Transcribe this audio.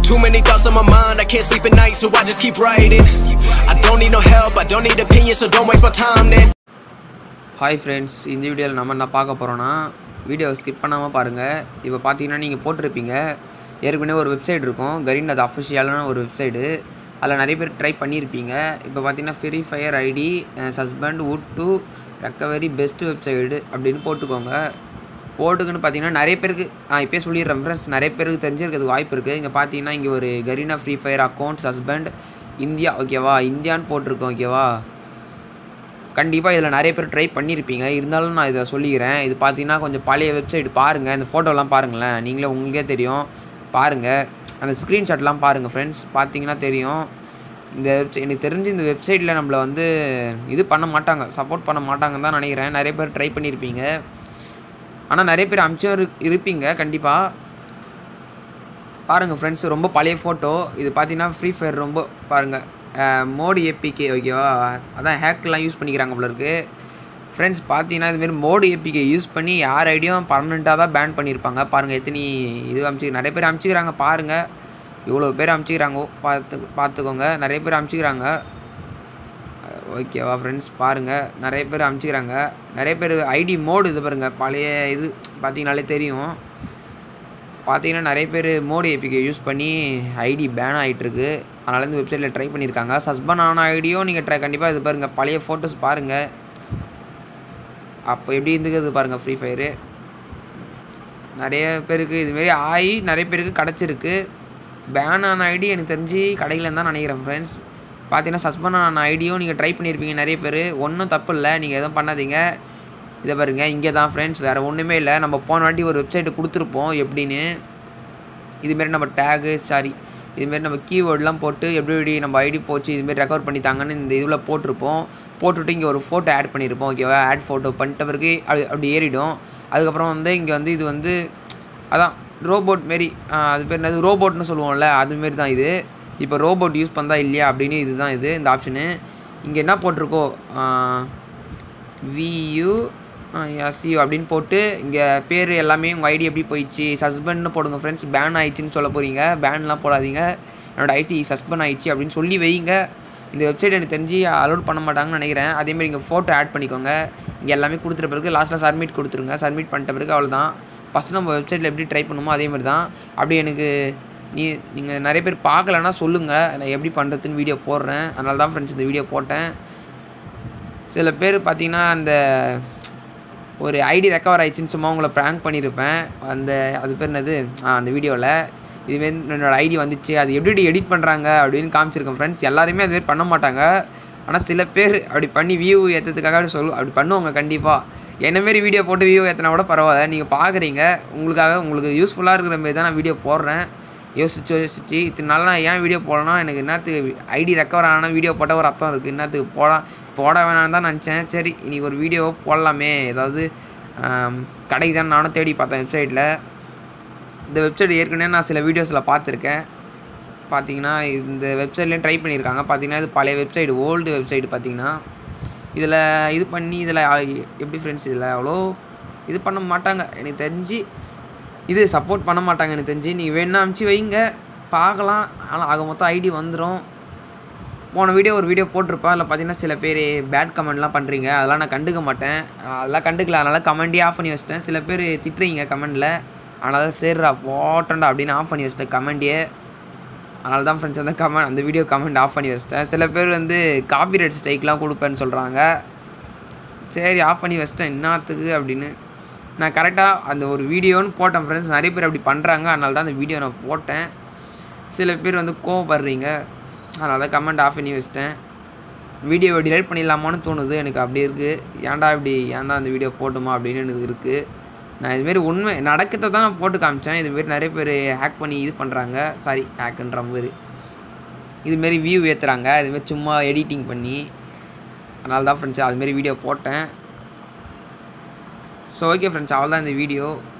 Too many thoughts on my mind, I can't sleep at night, so I just keep writing. I don't need no help, I don't need opinions, so don't waste my time then. Hi friends இந்த வீடியோவில் நம்ம என்ன பார்க்க போகிறோன்னா video skip பண்ணாமல் பாருங்கள் இப்போ பார்த்தீங்கன்னா நீங்கள் போட்டிருப்பீங்க ஏற்கனவே ஒரு வெப்சைட் இருக்கும் கரீன் அது அஃபிஷியலான ஒரு வெப்சைடு அதில் நிறைய பேர் ட்ரை பண்ணியிருப்பீங்க இப்போ பார்த்தீங்கன்னா free fire ID suspend would to recovery best website அப்படின்னு போட்டுக்கோங்க போட்டுக்குன்னு பார்த்தீங்கன்னா நிறைய பேருக்கு நான் இப்போயே சொல்லிடுறேன் ஃப்ரெண்ட்ஸ் நிறைய பேருக்கு தெரிஞ்சிருக்கிறதுக்கு வாய்ப்பு இருக்குது இங்கே பார்த்தீங்கன்னா இங்கே ஒரு Kareena free fire account suspend India ஓகேவா இந்தியான்னு போட்டிருக்கோம் ஓகேவா கண்டிப்பாக இதில் நிறைய பேர் ட்ரை பண்ணியிருப்பீங்க இருந்தாலும் நான் இதை சொல்லிக்கிறேன் இது பார்த்தீங்கன்னா கொஞ்சம் பழைய வெப்சைட் பாருங்கள் இந்த ஃபோட்டோலாம் பாருங்களேன் நீங்களே உங்களுக்கே தெரியும் பாருங்கள் அந்த ஸ்க்ரீன்ஷாட்லாம் பாருங்கள் ஃப்ரெண்ட்ஸ் பார்த்தீங்கன்னா தெரியும் இந்த வெப்சைட் எனக்கு தெரிஞ்சு இந்த வெப்சைட்டில் நம்மளை வந்து இது பண்ண மாட்டாங்க சப்போர்ட் பண்ண மாட்டாங்கன்னு தான் நினைக்கிறேன் நிறைய பேர் ட்ரை பண்ணியிருப்பீங்க ஆனால் நிறைய பேர் அமிச்சும் இரு இருப்பீங்க கண்டிப்பாக பாருங்கள் ஃப்ரெண்ட்ஸ் ரொம்ப பழைய ஃபோட்டோ இது பார்த்தீங்கன்னா ஃப்ரீ ஃபயர் ரொம்ப பாருங்கள் மோடி ஏபிகே ஓகேவா அதான் ஹேக்லாம் யூஸ் பண்ணிக்கிறாங்க போல இருக்கு ஃப்ரெண்ட்ஸ் பார்த்தீங்கன்னா இதுமாரி மோடி ஏபிகே யூஸ் பண்ணி யார் ஐடியும் பர்மனெண்ட்டாக தான் பேன் பண்ணியிருப்பாங்க பாருங்கள் எத்தனை இது அமுச்சு நிறைய பேர் அமுச்சிக்கிறாங்க பாருங்கள் இவ்வளோ பேர் அமுச்சிக்கிறாங்க பார்த்து பார்த்துக்கோங்க நிறைய பேர் அமுச்சிக்கிறாங்க ஓகேவா ஃப்ரெண்ட்ஸ் பாருங்கள் நிறைய பேர் அமுச்சிக்கிறாங்க நிறைய பேர் ஐடி மோடு இது பாருங்கள் பழைய இது பார்த்தீங்கனாலே தெரியும் பார்த்தீங்கன்னா நிறைய பேர் மோடி ஏபிகே யூஸ் பண்ணி ஐடி பேன் ஆகிட்டுருக்கு அதனால இந்த வெப்சைட்டில் ட்ரை பண்ணியிருக்காங்க சஸ்பெண்ட் ஆன ஐடியும் நீங்கள் ட்ரை கண்டிப்பாக இது பாருங்கள் பழைய ஃபோட்டோஸ் பாருங்கள் அப்போ எப்படி இருந்துக்குது பாருங்கள் ஃப்ரீ ஃபயரு நிறைய பேருக்கு இதுமாரி ஆகி நிறைய பேருக்கு கிடச்சிருக்கு பேன் ஆன ஐடி எனக்கு தெரிஞ்சு கடையில் தான் நினைக்கிறேன் ஃப்ரெண்ட்ஸ் பார்த்தீங்கன்னா சஸ்பெண்ட் ஆன ஐடியும் நீங்கள் ட்ரை பண்ணியிருப்பீங்க நிறைய பேர் ஒன்றும் தப்பு இல்லை நீங்கள் எதுவும் பண்ணாதீங்க இதை பாருங்க இங்கே தான் ஃப்ரெண்ட்ஸ் வேறு ஒன்றுமே இல்லை நம்ம போன வாட்டி ஒரு வெப்சைட்டு கொடுத்துருப்போம் எப்படின்னு இதுமாரி நம்ம டேகு சாரி இதுமாரி நம்ம கீவேர்ட்லாம் போட்டு எப்படி எப்படி நம்ம ஐடி போச்சு இதுமாரி ரெக்கவர் பண்ணித்தாங்கன்னு இந்த இதில் போட்டிருப்போம் போட்டுவிட்டு இங்கே ஒரு ஃபோட்டோ ஆட் பண்ணியிருப்போம் ஓகேவா ஆட் ஃபோட்டோ பண்ணிட்ட பிறகு அது அப்படி ஏறிடும் அதுக்கப்புறம் வந்து இங்கே வந்து இது வந்து அதான் ரோபோட் மாரி அது பேர் என்னது ரோபோட்னு சொல்லுவோம்ல அதுமாரி தான் இது இப்போ ரோபோட் யூஸ் பண்ணதா இல்லையா அப்படின்னு இதுதான் இது இந்த ஆப்ஷனு இங்கே என்ன போட்டிருக்கோ வியூ எஸ்யூ அப்படின்னு போட்டு இங்கே பேர் எல்லாமே உங்கள் ஐடி எப்படி போயிடுச்சு சஸ்பெண்ட்னு போடுங்க ஃப்ரெண்ட்ஸ் பேன் ஆயிடுச்சுன்னு சொல்ல போகிறீங்க பேன்லாம் போடாதீங்க என்னோடய ஐடி சஸ்பெண்ட் ஆயிடுச்சு அப்படின்னு சொல்லி வைங்க இந்த வெப்சைட் எனக்கு தெரிஞ்சு அலோட் பண்ண மாட்டாங்கன்னு நினைக்கிறேன் அதேமாதிரி இங்கே ஃபோட்டோ ஆட் பண்ணிக்கோங்க இங்கே எல்லாமே கொடுத்துட்ட பிறகு லாஸ்ட்டில் சப்மிட் கொடுத்துருங்க சப்மிட் பண்ணிட்ட பிறகு அவ்வளோதான் ஃபஸ்ட்டு நம்ம வெப்சைட்டில் எப்படி ட்ரை பண்ணுமோ அதேமாதிரி தான் அப்படி எனக்கு நீ நீங்கள் நிறைய பேர் பார்க்கலன்னா சொல்லுங்கள் நான் எப்படி பண்ணுறதுன்னு வீடியோ போடுறேன் அதனால தான் ஃப்ரெண்ட்ஸ் இந்த வீடியோ போட்டேன் சில பேர் பார்த்தீங்கன்னா அந்த ஒரு ஐடி ரெக்கவர் ஆயிடுச்சுன்னு சும்மா உங்களை ப்ராங்க் பண்ணியிருப்பேன் அந்த அது பேர் என்னது அந்த வீடியோவில் இதுமாரி என்னோடய ஐடி வந்துச்சு அது எப்படி எடிட் பண்ணுறாங்க அப்படின்னு காமிச்சிருக்கேன் ஃப்ரெண்ட்ஸ் எல்லாருமே அதுமாரி பண்ண மாட்டாங்க ஆனால் சில பேர் அப்படி பண்ணி வியூ ஏற்றதுக்காக அப்படி சொல்லு அப்படி பண்ணுவாங்க கண்டிப்பாக என்னமாரி வீடியோ போட்டு வியூ ஏற்றினா கூட பரவாயில்ல நீங்கள் பார்க்குறீங்க உங்களுக்காக உங்களுக்கு யூஸ்ஃபுல்லாக இருக்கிற மாரி தான் நான் வீடியோ போடுறேன் யோசிச்சு யோசிச்சு இத்தனை நாள் நான் ஏன் வீடியோ போடலன்னா எனக்கு என்னத்துக்கு ஐடி ரெக்கவர் ஆனால் வீடியோ போட்டால் ஒரு அர்த்தம் இருக்குது என்னத்துக்கு போட போட வேணாம்னு தான் நினச்சேன் சரி இன்றைக்கி ஒரு வீடியோ போடலாமே ஏதாவது கடைக்கு தான் நானும் தேடி பார்த்தேன் வெப்சைட்டில் இந்த வெப்சைட் ஏற்கனவே நான் சில வீடியோஸில் பார்த்துருக்கேன் பார்த்தீங்கன்னா இந்த வெப்சைட்லேயும் ட்ரை பண்ணியிருக்காங்க பார்த்தீங்கன்னா இது பழைய வெப்சைட் ஓல்டு வெப்சைட் பார்த்தீங்கன்னா இதில் இது பண்ணி இதில் எப்படி ஃப்ரெண்ட்ஸ் இதில் அவ்வளோ இது பண்ண மாட்டாங்க எனக்கு தெரிஞ்சு இது சப்போர்ட் பண்ண மாட்டாங்க எனக்கு தெரிஞ்சு நீங்கள் வேணா அமுச்சு வைங்க பார்க்கலாம் ஆனால் ஆக மொத்தம் ஐடி வந்துடும் போன வீடியோ ஒரு வீடியோ போட்டிருப்பேன் அதில் பார்த்தீங்கன்னா சில பேர் பேட் கமெண்ட்லாம் பண்ணுறீங்க அதெல்லாம் நான் கண்டுக்க மாட்டேன் அதெல்லாம் கண்டுக்கல அதனால் கமெண்டே ஆஃப் பண்ணி வச்சிட்டேன் சில பேர் திட்டுறீங்க கமெண்டில் அதனால் சரிடா போட்டண்டா அப்படின்னு ஆஃப் பண்ணி வச்சிட்டேன் கமெண்டையே அதனால தான் ஃப்ரெண்ட்ஸ் அந்த கமெண்ட் அந்த வீடியோ கமெண்ட் ஆஃப் பண்ணி வச்சிட்டேன் சில பேர் வந்து காப்பிரைட் ஸ்ட்ரைக்லாம் கொடுப்பேன்னு சொல்கிறாங்க சரி ஆஃப் பண்ணி வச்சிட்டேன் என்னத்துக்கு அப்படின்னு நான் கரெக்டாக அந்த ஒரு வீடியோன்னு போட்டேன் ஃப்ரெண்ட்ஸ் நிறைய பேர் அப்படி பண்ணுறாங்க அதனால தான் அந்த வீடியோ நான் போட்டேன் சில பேர் வந்து கோவப்படுறீங்க அதனால தான் கமெண்ட் ஆஃப் பண்ணி வச்சிட்டேன் வீடியோவை டிலைட் பண்ணிடலாமான்னு தோணுது எனக்கு அப்படி இருக்குது ஏன்டா இப்படி ஏன் தான் அந்த வீடியோ போட்டுமா அப்படின்னு எனக்கு இருக்குது நான் இதுமாரி உண்மை நடக்கிறத தான் நான் போட்டு காமிச்சேன் இதுமாரி நிறைய பேர் ஹேக் பண்ணி இது பண்ணுறாங்க சாரி ஹேக்குன்ற மாதிரி இதுமாரி வியூ ஏற்றுறாங்க இதுமாரி சும்மா எடிட்டிங் பண்ணி அதனால தான் ஃப்ரெண்ட்ஸ் அதுமாரி வீடியோ போட்டேன் ஸோ ஓகே ஃப்ரெண்ட்ஸ் அவ்வளோதான் இந்த வீடியோ